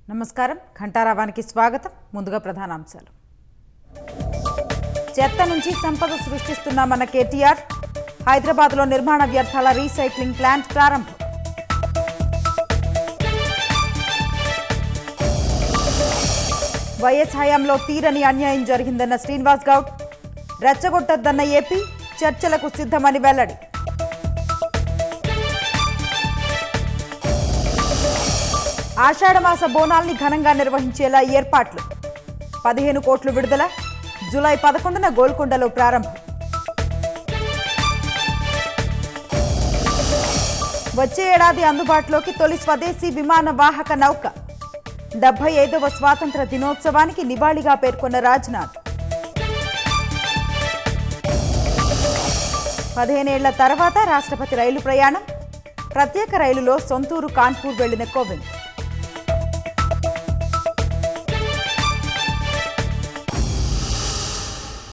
నమస్కారం ఘంటారావానికి స్వాగతం ముందుగా ప్రధానాంశాలు చెత్త నుంచి సంపద సృష్టిస్తున్నామన్న కేటీఆర్ హైదరాబాద్లో నిర్మాణ వ్యర్థాల రీసైక్లింగ్ ప్లాంట్ ప్రారంభం వైఎస్ హయాంలో తీరని అన్యాయం జరిగిందన్న శ్రీనివాస్ గౌడ్ రెచ్చగొట్టద్దన్న ఏపీ చర్చలకు సిద్ధమని వెల్లడి ఆషాఢమాస బోనాల్ని ఘనంగా నిర్వహించేలా ఏర్పాట్లు పదిహేను కోట్లు విడుదల జూలై పదకొండున గోల్కొండలో ప్రారంభం వచ్చే ఏడాది అందుబాటులోకి తొలి స్వదేశీ విమాన వాహక నౌక డెబ్బై ఐదవ స్వాతంత్ర దినోత్సవానికి నివాళిగా పేర్కొన్న రాజ్నాథ్ పదిహేనేళ్ల తర్వాత రాష్ట్రపతి రైలు ప్రయాణం ప్రత్యేక రైలులో సొంతూరు కాన్పూర్ వెళ్లిన కోవింద్